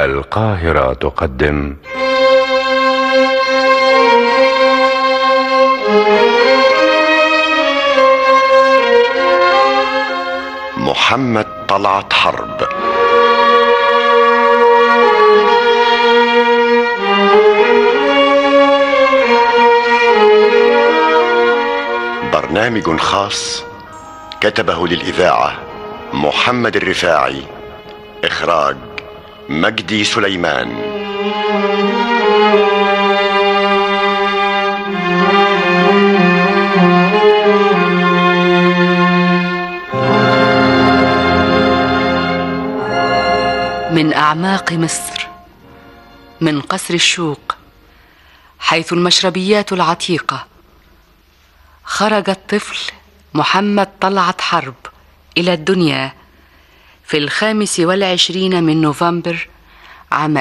القاهرة تقدم محمد طلعت حرب برنامج خاص كتبه للإذاعة محمد الرفاعي إخراج مجدي سليمان من اعماق مصر من قصر الشوق حيث المشربيات العتيقه خرج الطفل محمد طلعت حرب الى الدنيا في الخامس والعشرين من نوفمبر عام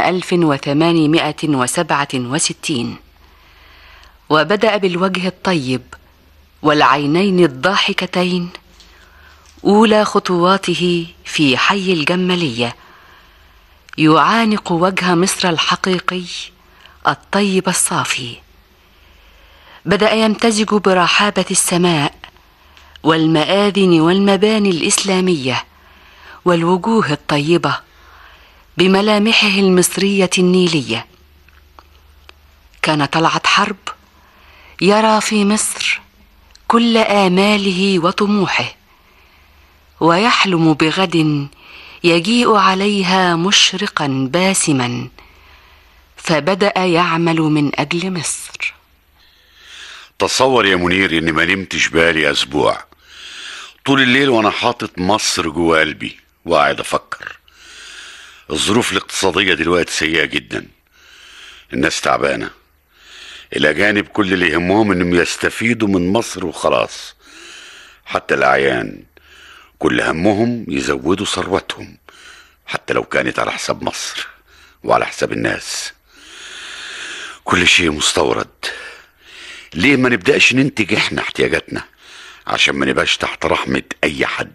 1867 وبدأ بالوجه الطيب والعينين الضاحكتين أولى خطواته في حي الجمالية يعانق وجه مصر الحقيقي الطيب الصافي بدأ يمتزج برحابة السماء والمآذن والمباني الإسلامية والوجوه الطيبة بملامحه المصرية النيلية كان طلعت حرب يرى في مصر كل آماله وطموحه ويحلم بغد يجيء عليها مشرقا باسما فبدأ يعمل من أجل مصر تصور يا منير اني ما نمتش بالي اسبوع طول الليل وانا حاطط مصر جوه قلبي وقاعد افكر الظروف الاقتصادية دلوقتي سيئة جدا الناس تعبانة الأجانب كل اللي يهمهم إنهم يستفيدوا من مصر وخلاص حتى الأعيان كل همهم يزودوا ثروتهم حتى لو كانت على حساب مصر وعلى حساب الناس كل شيء مستورد ليه ما نبدأش ننتج احنا احتياجاتنا عشان ما نبقاش تحت رحمة أي حد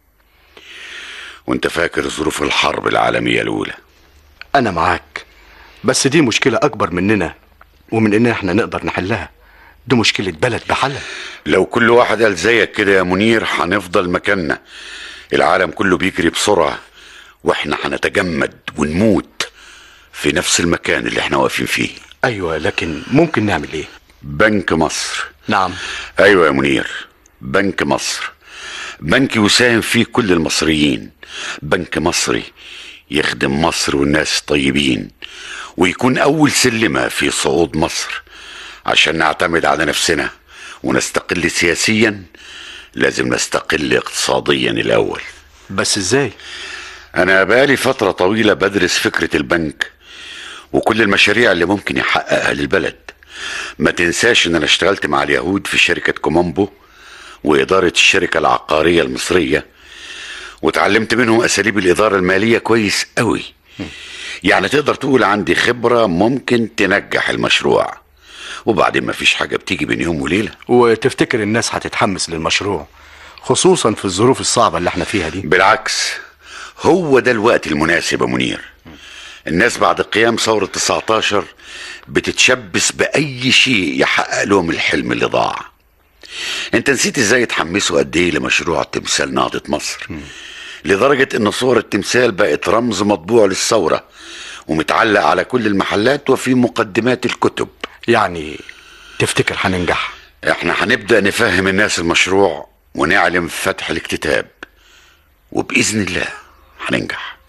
وانت فاكر ظروف الحرب العالمية الأولى أنا معاك بس دي مشكلة أكبر مننا ومن إن إحنا نقدر نحلها دي مشكلة بلد بحالها لو كل واحد قال زيك كده يا منير هنفضل مكاننا العالم كله بيجري بسرعة واحنا هنتجمد ونموت في نفس المكان اللي احنا واقفين فيه أيوة لكن ممكن نعمل إيه؟ بنك مصر نعم ايوه يا منير بنك مصر بنك يساهم فيه كل المصريين بنك مصري يخدم مصر والناس الطيبين ويكون اول سلمه في صعود مصر عشان نعتمد على نفسنا ونستقل سياسيا لازم نستقل اقتصاديا الاول بس إزاي؟ انا بقالي فتره طويله بدرس فكره البنك وكل المشاريع اللي ممكن يحققها للبلد ما تنساش ان انا اشتغلت مع اليهود في شركه كومامبو واداره الشركه العقاريه المصريه وتعلمت منهم اساليب الاداره الماليه كويس قوي يعني تقدر تقول عندي خبره ممكن تنجح المشروع وبعدين ما فيش حاجه بتيجي بين يوم وليله وتفتكر الناس هتتحمس للمشروع خصوصا في الظروف الصعبة اللي احنا فيها دي بالعكس هو ده الوقت المناسب يا منير الناس بعد قيام ثورة 19 بتتشبث بأي شيء يحقق لهم الحلم اللي ضاع انت نسيت ازاي اتحمسوا قد ايه لمشروع تمثال نهضة مصر لدرجة ان صور التمثال بقت رمز مطبوع للثورة ومتعلق على كل المحلات وفي مقدمات الكتب يعني تفتكر هننجح احنا هنبدأ نفهم الناس المشروع ونعلم فتح الاكتتاب وبإذن الله هننجح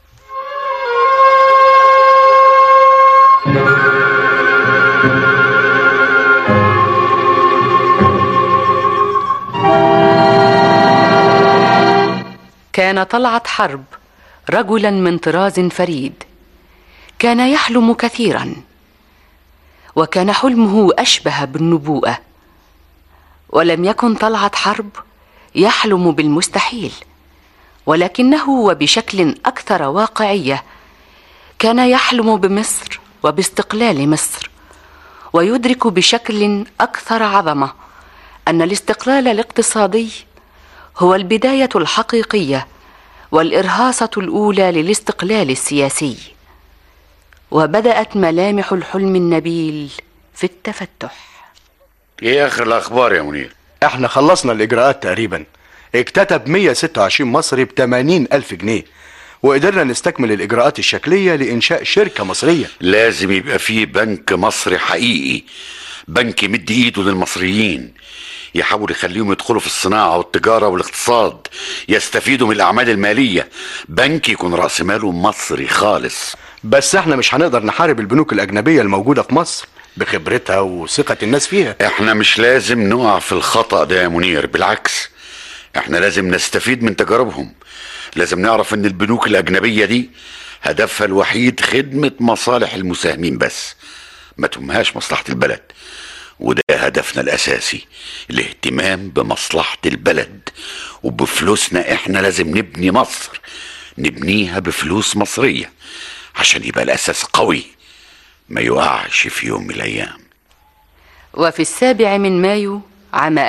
كان طلعت حرب رجلا من طراز فريد كان يحلم كثيرا وكان حلمه اشبه بالنبوءه ولم يكن طلعت حرب يحلم بالمستحيل ولكنه وبشكل اكثر واقعيه كان يحلم بمصر وباستقلال مصر ويدرك بشكل اكثر عظمه ان الاستقلال الاقتصادي هو البدايه الحقيقيه والارهاصه الاولى للاستقلال السياسي وبدات ملامح الحلم النبيل في التفتح ايه اخر الاخبار يا منير احنا خلصنا الاجراءات تقريبا اكتتب 126 مصري ب 80 الف جنيه وقدرنا نستكمل الاجراءات الشكليه لانشاء شركه مصريه لازم يبقى فيه بنك مصري حقيقي بنك يمد ايده للمصريين يحاول يخليهم يدخلوا في الصناعة والتجارة والاقتصاد يستفيدوا من الأعمال المالية بنك يكون رأس ماله مصري خالص بس احنا مش هنقدر نحارب البنوك الاجنبيه الموجوده في مصر بخبرتها وثقه الناس فيها احنا مش لازم نقع في الخطأ ده يا منير بالعكس احنا لازم نستفيد من تجاربهم لازم نعرف ان البنوك الأجنبية دي هدفها الوحيد خدمة مصالح المساهمين بس ما تهمهاش مصلحة البلد وده هدفنا الأساسي الاهتمام بمصلحة البلد وبفلوسنا احنا لازم نبني مصر نبنيها بفلوس مصرية عشان يبقى الأساس قوي ما يقعش في يوم من الأيام وفي السابع من مايو عام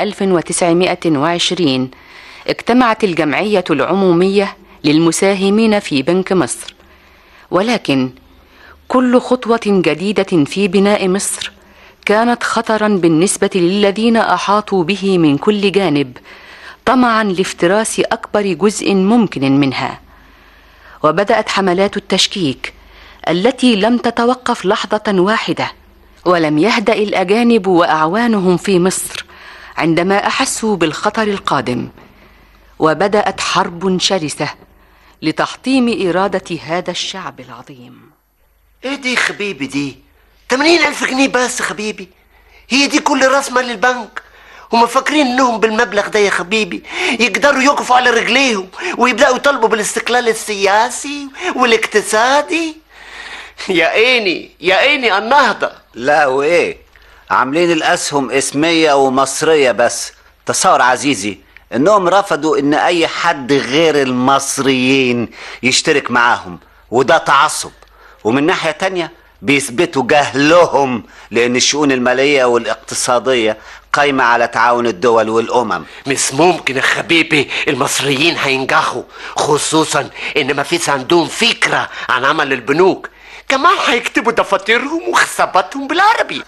1920 اجتمعت الجمعية العمومية للمساهمين في بنك مصر ولكن كل خطوة جديدة في بناء مصر كانت خطرا بالنسبة للذين أحاطوا به من كل جانب طمعا لافتراس أكبر جزء ممكن منها وبدأت حملات التشكيك التي لم تتوقف لحظة واحدة ولم يهدأ الأجانب وأعوانهم في مصر عندما أحسوا بالخطر القادم وبدأت حرب شرسة لتحطيم إرادة هذا الشعب العظيم ايه دي خبيبي دي 80 ألف جنيه بس خبيبي هي دي كل راس مال البنك هما فاكرين انهم بالمبلغ ده يا حبيبي يقدروا يقفوا على رجليهم ويبداوا يطالبوا بالاستقلال السياسي والاقتصادي يا عيني يا عيني النهضه لا وايه عاملين الاسهم اسميه ومصريه بس تصور عزيزي انهم رفضوا ان اي حد غير المصريين يشترك معاهم وده تعصب ومن ناحيه تانية بيثبتوا جهلهم لان الشؤون الماليه والاقتصاديه قايمه على تعاون الدول والامم مش ممكن يا حبيبي المصريين هينجحوا خصوصا ان ما فيش عندهم فكره عن عمل البنوك كمان هيكتبوا دفاترهم وحساباتهم بالعربي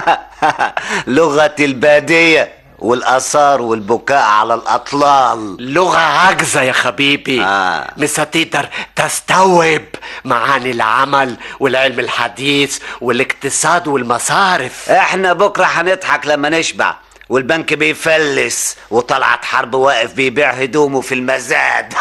لغه الباديه والاثار والبكاء على الاطلال لغة عاجزة يا حبيبي آه. مش هتقدر تستوعب معاني العمل والعلم الحديث والاقتصاد والمصارف احنا بكره هنضحك لما نشبع والبنك بيفلس وطلعت حرب واقف بيبيع هدومه في المزاد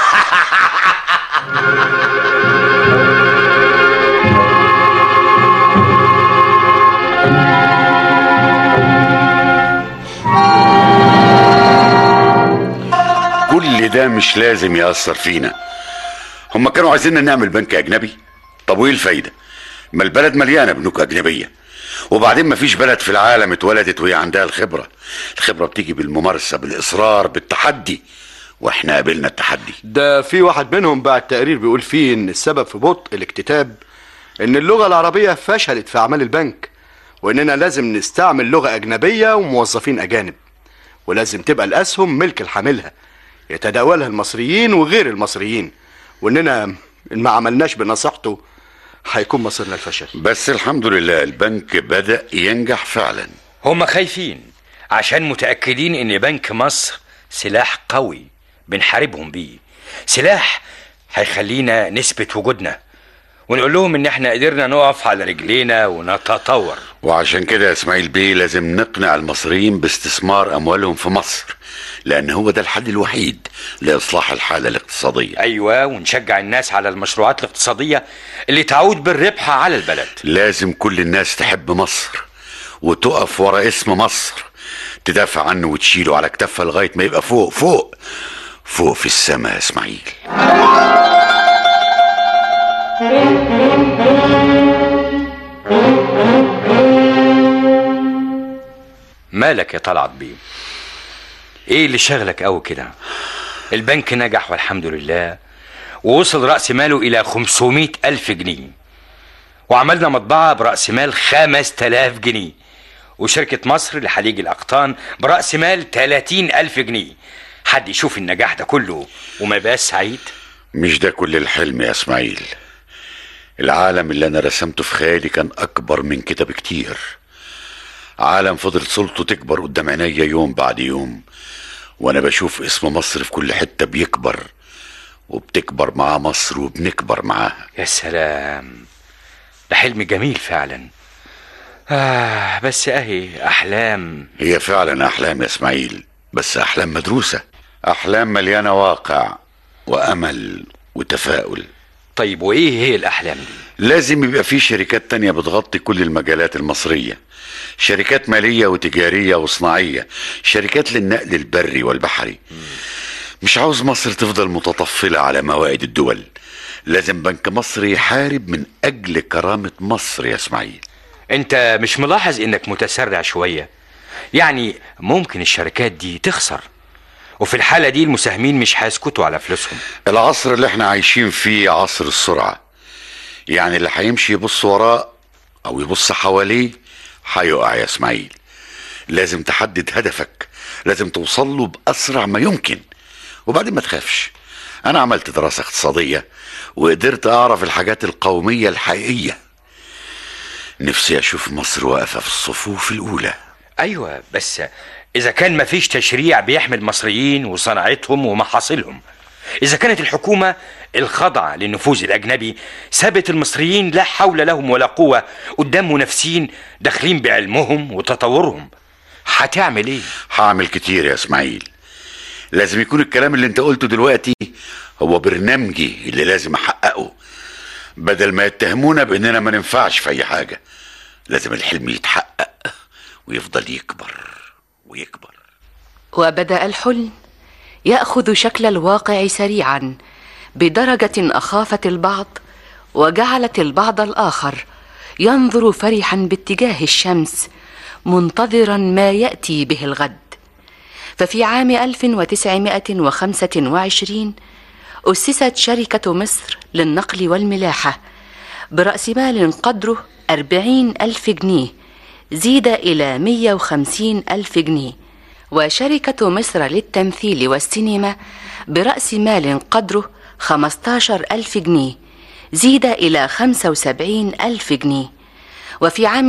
كل ده مش لازم يأثر فينا هم كانوا عايزيننا نعمل بنك أجنبي طب وإيه الفايدة ما البلد مليانة بنوك أجنبية وبعدين مفيش بلد في العالم اتولدت وهي عندها الخبرة الخبرة بتيجي بالممارسة بالإصرار بالتحدي واحنا قابلنا التحدي ده في واحد منهم بعد تقرير بيقول فيه ان السبب في بطء الاكتتاب ان اللغه العربيه فشلت في اعمال البنك واننا لازم نستعمل لغه اجنبيه وموظفين اجانب ولازم تبقى الاسهم ملك الحاملها يتداولها المصريين وغير المصريين واننا ان ما عملناش بنصيحته هيكون مصيرنا الفشل بس الحمد لله البنك بدأ ينجح فعلا هم خايفين عشان متأكدين إن بنك مصر سلاح قوي بنحاربهم بيه سلاح هيخلينا نثبت وجودنا ونقول لهم إن إحنا قدرنا نقف على رجلينا ونتطور وعشان كده يا اسماعيل بيه لازم نقنع المصريين باستثمار اموالهم في مصر لان هو ده الحل الوحيد لاصلاح الحاله الاقتصاديه أيوة ونشجع الناس على المشروعات الاقتصادية اللي تعود بالربح على البلد لازم كل الناس تحب مصر وتقف ورا اسم مصر تدافع عنه وتشيله على كتافها لغايه ما يبقى فوق فوق فوق في السماء يا اسماعيل مالك يا طلعت بيه ايه اللي شغلك قوي كده البنك نجح والحمد لله ووصل رأس ماله إلى 500 ألف جنيه وعملنا مطبعة برأس مال 5000 جنيه وشركة مصر لحليج الأقطان برأس مال 30 ألف جنيه حد يشوف النجاح ده كله وما يبقاش سعيد مش ده كل الحلم يا اسماعيل العالم اللي انا رسمته في خيالي كان اكبر من كده بكتير عالم فضلت صورته تكبر قدام عينيا يوم بعد يوم وانا بشوف اسم مصر في كل حتة بيكبر وبتكبر معاه مصر وبنكبر معاها يا سلام ده حلم جميل فعلا آه بس اهي احلام هي فعلا احلام يا اسماعيل بس احلام مدروسة احلام مليانة واقع وامل وتفاؤل طيب وايه هي الاحلام دي لازم يبقى في شركات تانية بتغطي كل المجالات المصرية شركات مالية وتجارية وصناعية شركات للنقل البري والبحري مش عاوز مصر تفضل متطفلة على موائد الدول لازم بنك مصر يحارب من أجل كرامة مصر يا اسماعيل انت مش ملاحظ انك متسرع شوية يعني ممكن الشركات دي تخسر وفي الحالة دي المساهمين مش هيسكتوا على فلوسهم العصر اللي احنا عايشين فيه عصر السرعة يعني اللي هيمشي يبص وراه أو يبص حواليه هيقع يا اسماعيل لازم تحدد هدفك لازم توصل له بأسرع ما يمكن وبعدين ما تخافش أنا عملت دراسة اقتصادية وقدرت أعرف الحاجات القومية الحقيقية نفسي أشوف مصر واقفة في الصفوف الأولى ايوه بس اذا كان مفيش تشريع بيحمي المصريين وصناعتهم ومحاصيلهم اذا كانت الحكومه الخاضعه للنفوذ الاجنبي سابت المصريين لا حول لهم ولا قوه قدام منافسين داخلين بعلمهم وتطورهم هتعمل ايه هعمل كتير يا اسماعيل لازم يكون الكلام اللي انت قلته دلوقتي هو برنامجي اللي لازم احققه بدل ما يتهمونا باننا ما ننفعش في اي حاجه لازم الحلم يتحقق ويفضل يكبر ويكبر وبدا الحلم ياخذ شكل الواقع سريعا بدرجه اخافت البعض وجعلت البعض الاخر ينظر فرحا باتجاه الشمس منتظرا ما ياتي به الغد ففي عام 1925 أسست شركة مصر للنقل والملاحة برأس مال قدره أربعين ألف جنيه زيد إلى مية وخمسين ألف جنيه وشركة مصر للتمثيل والسينما برأس مال قدره خمستاشر ألف جنيه زيد إلى خمسة وسبعين ألف جنيه وفي عام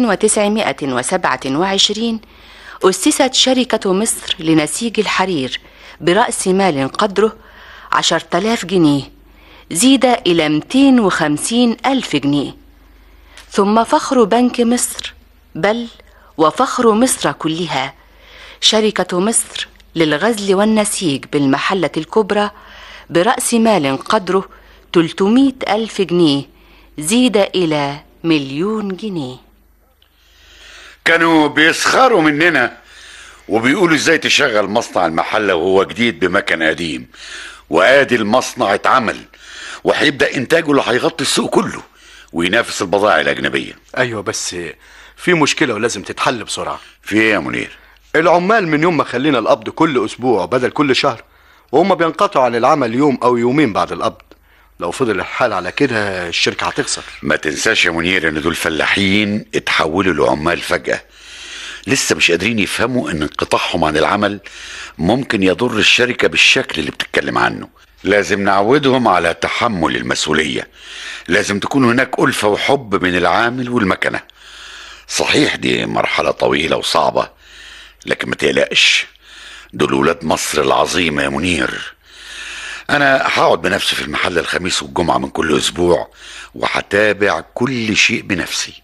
1927 أسست شركة مصر لنسيج الحرير برأس مال قدره عشرة آلاف جنيه زيد إلى 250 ألف جنيه ثم فخر بنك مصر بل وفخر مصر كلها شركة مصر للغزل والنسيج بالمحلة الكبرى برأس مال قدره 300 ألف جنيه زيد إلى مليون جنيه كانوا بيسخروا مننا وبيقولوا ازاي تشغل مصنع المحلة وهو جديد بمكن قديم وادي المصنع اتعمل وهيبدأ انتاجه اللي هيغطي السوق كله وينافس البضائع الأجنبية ايوه بس في مشكله ولازم تتحل بسرعه في ايه يا منير؟ العمال من يوم ما خلينا القبض كل اسبوع بدل كل شهر وهم بينقطعوا عن العمل يوم او يومين بعد القبض لو فضل الحال على كده الشركه هتخسر ما تنساش يا منير ان دول فلاحين اتحولوا لعمال فجأة لسه مش قادرين يفهموا ان انقطاعهم عن العمل ممكن يضر الشركة بالشكل اللي بتتكلم عنه لازم نعودهم على تحمل المسؤولية لازم تكون هناك ألفة وحب من العامل والمكنة صحيح دي مرحلة طويلة وصعبة لكن ما تقلقش دول ولاد مصر العظيمة يا منير أنا هقعد بنفسي في المحل الخميس والجمعة من كل أسبوع وهتابع كل شيء بنفسي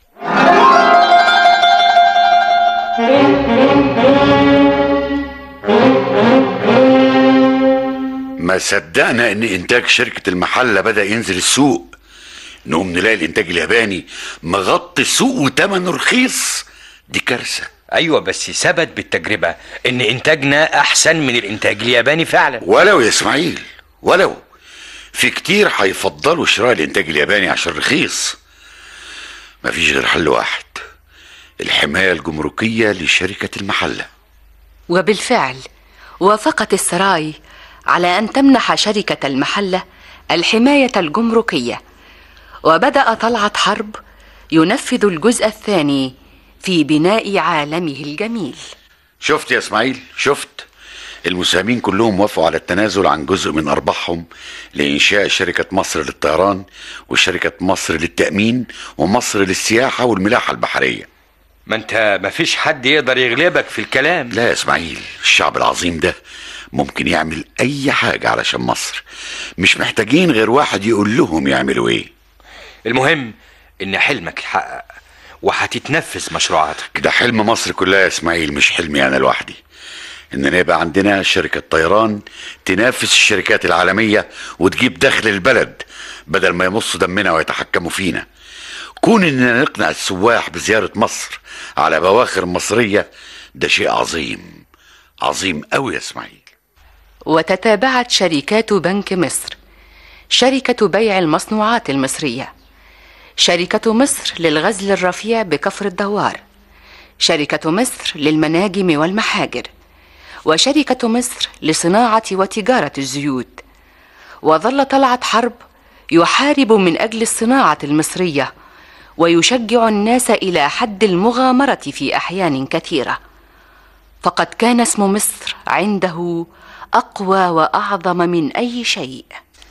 ما صدقنا ان انتاج شركة المحلة بدأ ينزل السوق نقوم نلاقي الانتاج الياباني مغطي السوق وتمنه رخيص دي كارثة ايوه بس ثبت بالتجربه ان انتاجنا احسن من الانتاج الياباني فعلا ولو يا اسماعيل ولو في كتير هيفضلوا شراء الانتاج الياباني عشان رخيص مفيش غير حل واحد الحماية الجمركية لشركة المحلة وبالفعل وافقت السراي على ان تمنح شركه المحله الحمايه الجمركيه وبدا طلعت حرب ينفذ الجزء الثاني في بناء عالمه الجميل شفت يا اسماعيل شفت المساهمين كلهم وافقوا على التنازل عن جزء من أرباحهم لإنشاء شركة مصر للطيران وشركة مصر للتأمين ومصر للسياحة والملاحة البحرية ما انت مفيش حد يقدر يغلبك في الكلام لا يا اسماعيل الشعب العظيم ده ممكن يعمل أي حاجة علشان مصر مش محتاجين غير واحد يقول لهم يعملوا إيه المهم ان حلمك يتحقق وهتتنفذ مشروعاتك ده حلم مصر كلها يا اسماعيل مش حلمي انا لوحدي اننا يبقى عندنا شركة طيران تنافس الشركات العالمية وتجيب دخل البلد بدل ما يمصوا دمنا ويتحكموا فينا كون اننا نقنع السواح بزيارة مصر على بواخر مصرية ده شيء عظيم عظيم قوي يا اسماعيل وتتابعت شركات بنك مصر شركة بيع المصنوعات المصرية شركة مصر للغزل الرفيع بكفر الدوار شركة مصر للمناجم والمحاجر وشركة مصر لصناعة وتجارة الزيوت وظل طلعت حرب يحارب من أجل الصناعة المصرية ويشجع الناس إلى حد المغامرة في أحيان كثيرة فقد كان اسم مصر عنده أقوى وأعظم من أي شيء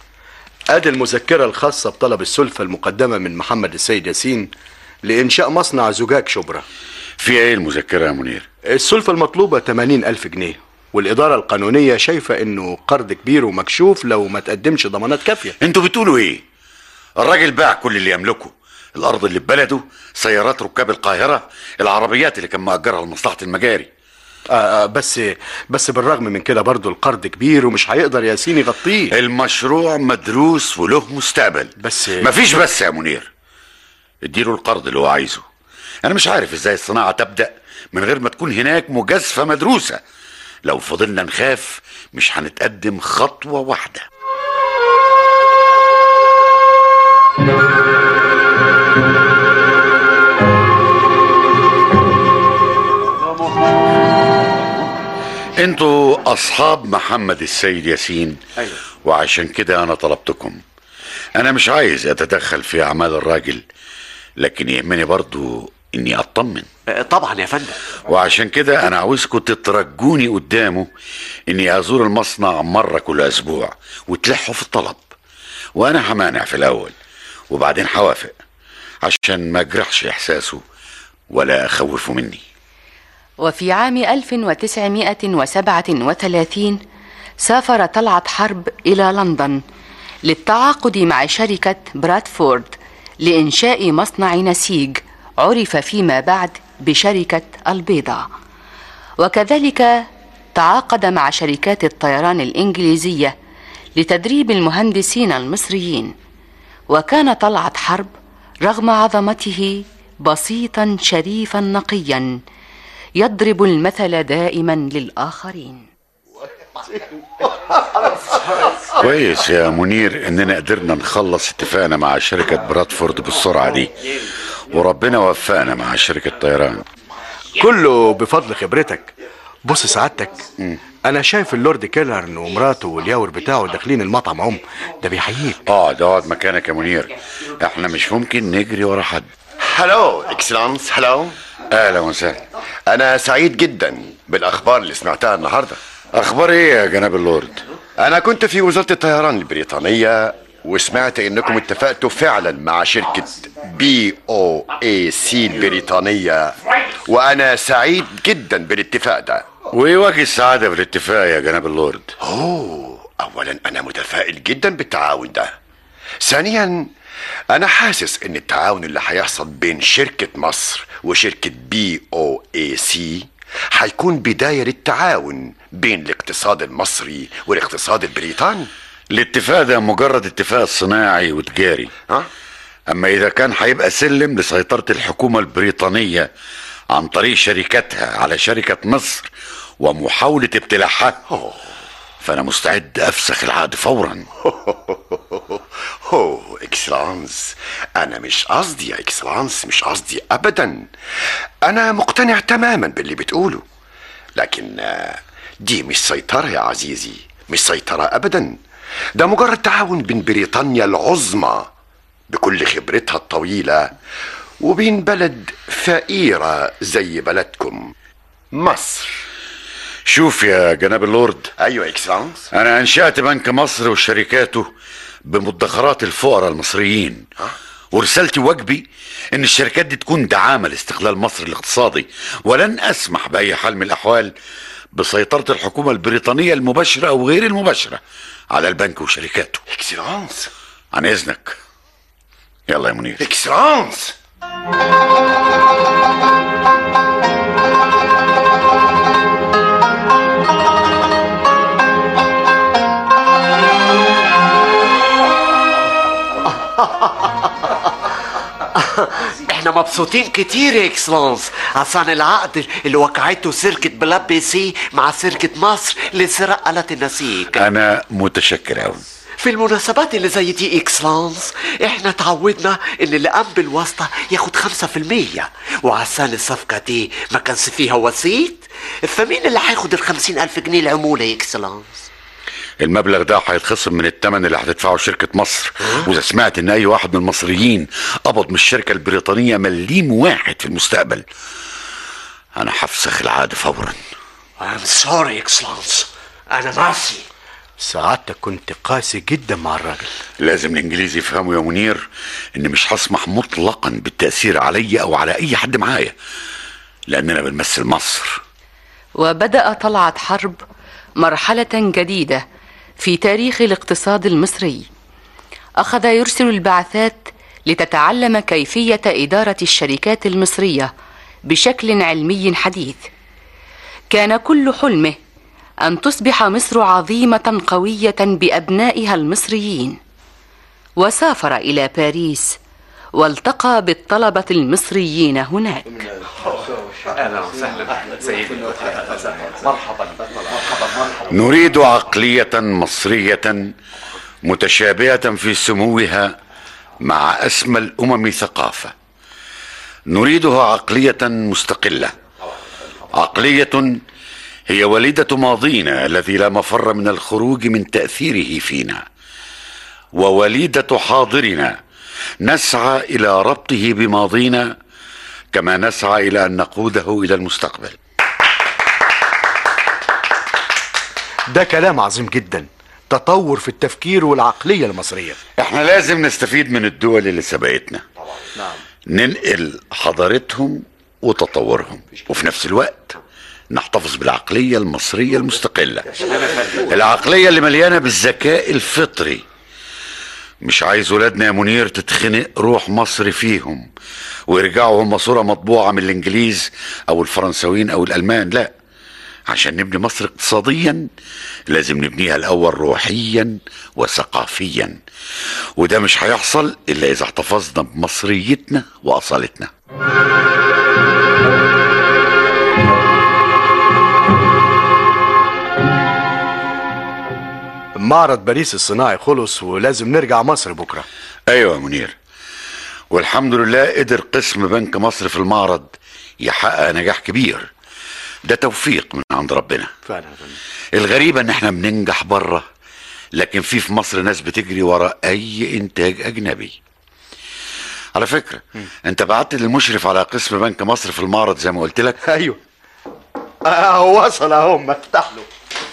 ادي المذكرة الخاصة بطلب السلفة المقدمة من محمد السيد ياسين لإنشاء مصنع زجاج شبرا في ايه المذكرة يا منير السلفة المطلوبة 80 ألف جنيه والإدارة القانونية شايفة إنه قرض كبير ومكشوف لو ما تقدمش ضمانات كافية انتوا بتقولوا ايه الراجل باع كل اللي يملكه الارض اللي في بلده سيارات ركاب القاهرة العربيات اللي كان مأجرها لمصلحة المجاري آه آه، بس بس بالرغم من كده برضو القرض كبير ومش هيقدر ياسين يغطيه المشروع مدروس وله مستقبل بس مفيش بس يا منير اديله القرض اللي هو عايزه انا مش عارف ازاي الصناعة تبدأ من غير ما تكون هناك مجازفة مدروسة لو فضلنا نخاف مش هنتقدم خطوة واحدة انتوا اصحاب محمد السيد ياسين أيوة. وعشان كده انا طلبتكم انا مش عايز اتدخل في اعمال الراجل لكن يهمني برضو اني اطمن طبعا يا فندم وعشان كده انا عاوزكم تترجوني قدامه اني ازور المصنع مرة كل اسبوع وتلحوا في الطلب وانا همانع في الاول وبعدين هوافق عشان ما اجرحش احساسه ولا اخوفه مني وفي عام 1937 سافر طلعت حرب إلى لندن للتعاقد مع شركة برادفورد لإنشاء مصنع نسيج عرف فيما بعد بشركة البيضة وكذلك تعاقد مع شركات الطيران الإنجليزية لتدريب المهندسين المصريين وكان طلعت حرب رغم عظمته بسيطا شريفا نقيا يضرب المثل دائما للآخرين كويس يا منير اننا قدرنا نخلص اتفاقنا مع شركة برادفورد بالسرعة دي وربنا وفقنا مع شركة طيران كله بفضل خبرتك بص سعادتك انا شايف اللورد كيلرن ومراته والياور بتاعه داخلين المطعم هم ده بيحييك اقعد اقعد مكانك يا منير احنا مش ممكن نجري ورا حد هلو اكسلانس هلو اهلا وسهلا انا سعيد جدا بالاخبار اللي سمعتها النهارده اخبار ايه يا جناب اللورد انا كنت في وزارة الطيران البريطانية وسمعت انكم اتفقتوا فعلا مع شركة بي او اي سي البريطانية وانا سعيد جدا بالاتفاق ده وايه وجه السعادة بالاتفاق يا جناب اللورد اوه اولا انا متفائل جدا بالتعاون ده ثانيا انا حاسس ان التعاون اللي هيحصل بين شركة مصر وشركة بي او اي سي هيكون بداية للتعاون بين الاقتصاد المصري والاقتصاد البريطاني الاتفاق ده مجرد اتفاق صناعي وتجاري ها؟ اما اذا كان هيبقى سلم لسيطرة الحكومة البريطانية عن طريق شركتها على شركة مصر ومحاولة ابتلاعها فانا مستعد افسخ العقد فورا اوه اكسلانس انا مش قصدي يا اكسلانس مش قصدي ابدا انا مقتنع تماما باللي بتقوله لكن آه، دي مش سيطرة يا عزيزي مش سيطرة ابدا ده مجرد تعاون بين بريطانيا العظمى بكل خبرتها الطويلة وبين بلد فقيرة زي بلدكم مصر شوف يا جناب اللورد ايوه اكسلانس انا انشأت بنك مصر وشركاته بمدخرات الفقراء المصريين ورسالتي واجبي ان الشركات دي تكون دعامة لاستقلال مصر الاقتصادي ولن اسمح باي حال من الاحوال بسيطرة الحكومة البريطانية المباشرة او غير المباشرة على البنك وشركاته اكسلانس عن اذنك يلا يا منير اكسلانس احنا مبسوطين كتير يا اكسلانس عشان العقد اللي وقعته شركة بلاد بي سي مع شركة مصر لسرقة آلات النسيج انا متشكر اوي في المناسبات اللي زي دي اكسلانس احنا تعودنا ان اللي قام بالواسطة ياخد خمسة في المية وعشان الصفقة دي ما كانش فيها وسيط فمين اللي هياخد الخمسين ألف جنيه العمولة يا اكسلانس المبلغ ده هيتخصم من الثمن اللي هتدفعه شركة مصر وإذا سمعت إن أي واحد من المصريين قبض من الشركة البريطانية مليم واحد في المستقبل أنا هفسخ العقد فورا I'm sorry اكسلانس انا ناسي سعادتك كنت قاسي جدا مع الراجل لازم الإنجليزي يفهموا يا منير إن مش هسمح مطلقا بالتأثير عليا أو على أي حد معايا لأننا بنمثل مصر وبدأ طلعت حرب مرحلة جديدة في تاريخ الاقتصاد المصري أخذ يرسل البعثات لتتعلم كيفية إدارة الشركات المصرية بشكل علمي حديث كان كل حلمه أن تصبح مصر عظيمة قوية بأبنائها المصريين وسافر إلى باريس والتقى بالطلبة المصريين هناك نريد عقلية مصرية متشابهة في سموها مع أسمى الأمم ثقافة نريدها عقلية مستقلة عقلية هي وليدة ماضينا الذي لا مفر من الخروج من تأثيره فينا ووليدة حاضرنا نسعى إلى ربطه بماضينا كما نسعى إلى أن نقوده إلى المستقبل ده كلام عظيم جدا تطور في التفكير والعقلية المصرية احنا لازم نستفيد من الدول اللي سبقتنا ننقل حضارتهم وتطورهم وفي نفس الوقت نحتفظ بالعقلية المصرية المستقلة العقلية اللي مليانة بالذكاء الفطري مش عايز ولادنا يا منير تتخنق روح مصر فيهم ويرجعوا هم صورة مطبوعة من الإنجليز أو الفرنساويين أو الألمان لا عشان نبني مصر اقتصاديا لازم نبنيها الأول روحيا وثقافيا وده مش هيحصل إلا إذا احتفظنا بمصريتنا وأصالتنا معرض باريس الصناعي خلص ولازم نرجع مصر بكرة ايوه يا منير والحمد لله قدر قسم بنك مصر في المعرض يحقق نجاح كبير ده توفيق من عند ربنا فعلا يا فندم. الغريبة ان احنا بننجح بره لكن في في مصر ناس بتجري ورا اي انتاج اجنبي على فكرة انت بعت للمشرف على قسم بنك مصر في المعرض زي ما قلت لك ايوه اهو وصل اهو ما افتح له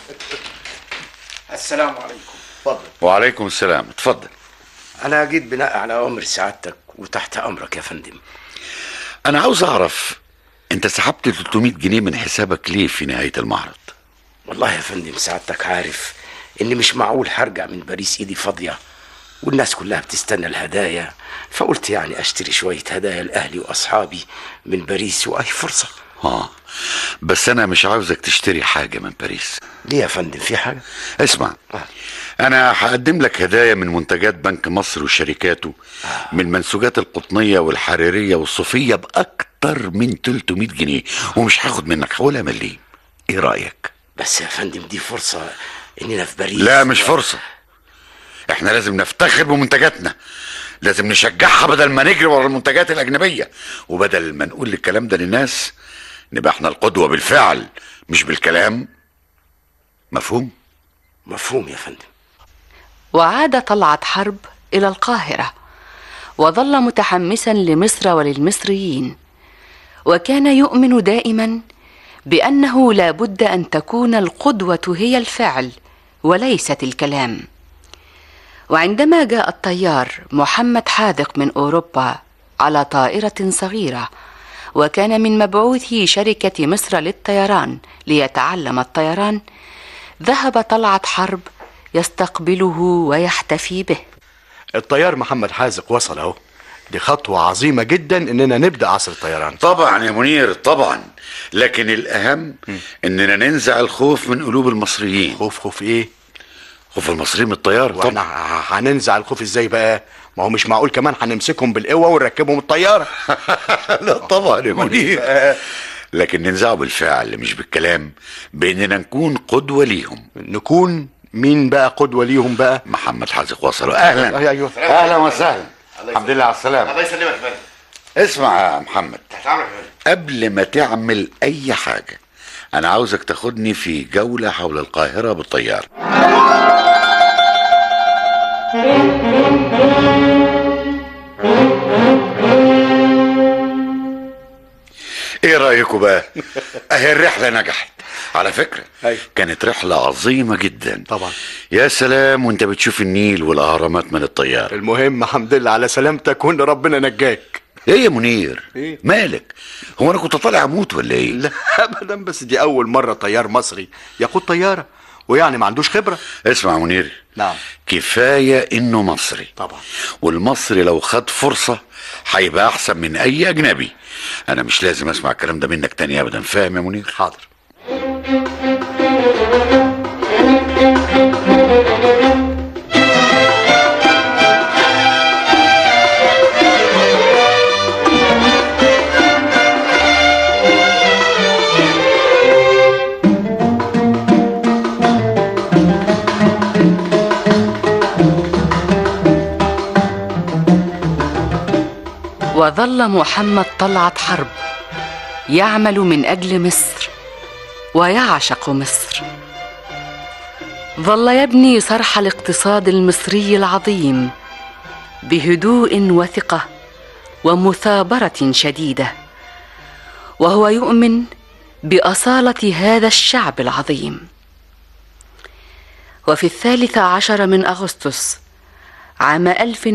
السلام عليكم اتفضل وعليكم السلام اتفضل أنا جيت بناء على أمر سعادتك وتحت أمرك يا فندم انا عاوز اعرف انت سحبت 300 جنيه من حسابك ليه في نهاية المعرض والله يا فندم سعادتك عارف إني مش معقول هرجع من باريس إيدي فاضية والناس كلها بتستنى الهدايا فقلت يعني أشتري شوية هدايا لأهلي وأصحابي من باريس وأي فرصة اه بس انا مش عاوزك تشتري حاجة من باريس ليه يا فندم في حاجة؟ اسمع انا هقدم لك هدايا من منتجات بنك مصر وشركاته من المنسوجات القطنية والحريرية والصوفية باكتر من 300 جنيه ومش هاخد منك حوالي مليم ايه رأيك بس يا فندم دي فرصة إننا في باريس لا مش فرصة احنا لازم نفتخر بمنتجاتنا لازم نشجعها بدل ما نجري ورا المنتجات الأجنبية وبدل ما نقول الكلام ده للناس نبقى احنا القدوة بالفعل مش بالكلام مفهوم؟ مفهوم يا فندم وعاد طلعت حرب إلى القاهرة وظل متحمسا لمصر وللمصريين وكان يؤمن دائما بانه لا بد ان تكون القدوه هي الفعل وليست الكلام وعندما جاء الطيار محمد حاذق من اوروبا على طائره صغيره وكان من مبعوثي شركه مصر للطيران ليتعلم الطيران ذهب طلعت حرب يستقبله ويحتفي به الطيار محمد حازق وصل اهو دي خطوة عظيمة جدا اننا نبدأ عصر الطيران طبعا يا منير طبعا لكن الأهم إننا ننزع الخوف من قلوب المصريين خوف خوف ايه خوف المصريين من الطيارة واحنا طبعا ه- هننزع الخوف ازاي بقى ما هو مش معقول كمان هنمسكهم بالقوة ونركبهم الطيارة لا طبعا يا منير لكن ننزعه بالفعل مش بالكلام بإننا نكون قدوة ليهم نكون مين بقى قدوة ليهم بقى محمد حازق وصل أهلا ايوه أهلا وسهلا الحمد لله على السلامة الله يسلمك يا فندم اسمع يا محمد تحت امرك يا فندم قبل ما تعمل أي حاجة أنا عاوزك تاخدني في جولة حول القاهرة بالطيارة ايه رأيكم بقى اهي الرحلة نجحت على فكرة أيوة. كانت رحلة عظيمة جدا طبعا. يا سلام وانت بتشوف النيل والأهرامات من الطيارة المهم الحمد لله على سلامتك وان ربنا نجاك ايه يا منير إيه؟ مالك هو انا كنت طالع اموت ولا ايه لا ابدا بس دي اول مرة طيار مصري يقود طيارة ويعني ما عندوش خبرة اسمع يا منير نعم. كفاية انه مصري طبعا. والمصري لو خد فرصة هيبقى احسن من اي اجنبي انا مش لازم اسمع الكلام ده منك تاني ابدا فاهم يا منير حاضر وظل محمد طلعت حرب يعمل من اجل مصر ويعشق مصر ظل يبني صرح الاقتصاد المصري العظيم بهدوء وثقه ومثابره شديده وهو يؤمن باصاله هذا الشعب العظيم وفي الثالث عشر من أغسطس عام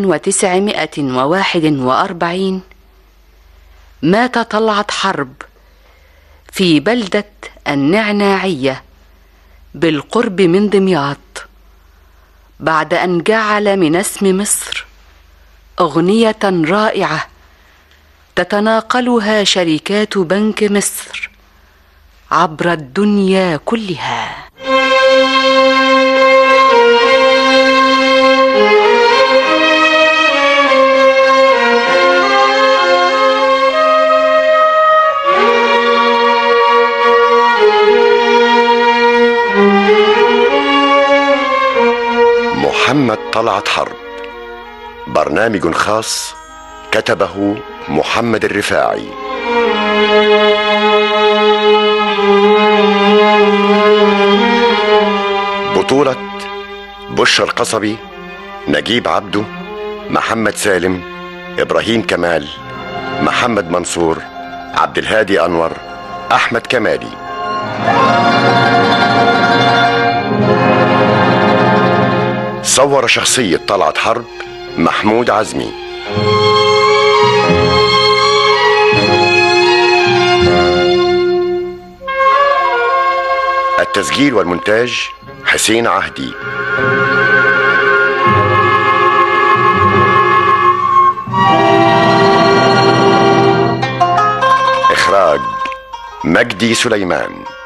1941 مات طلعت حرب في بلدة النعناعية بالقرب من دمياط بعد أن جعل من اسم مصر أغنية رائعة تتناقلها شركات بنك مصر عبر الدنيا كلها محمد طلعت حرب برنامج خاص كتبه محمد الرفاعي بطولة بشر القصبي نجيب عبده محمد سالم إبراهيم كمال محمد منصور عبد الهادي أنور أحمد كمالي صور شخصية طلعت حرب محمود عزمي التسجيل والمونتاج حسين عهدي إخراج مجدي سليمان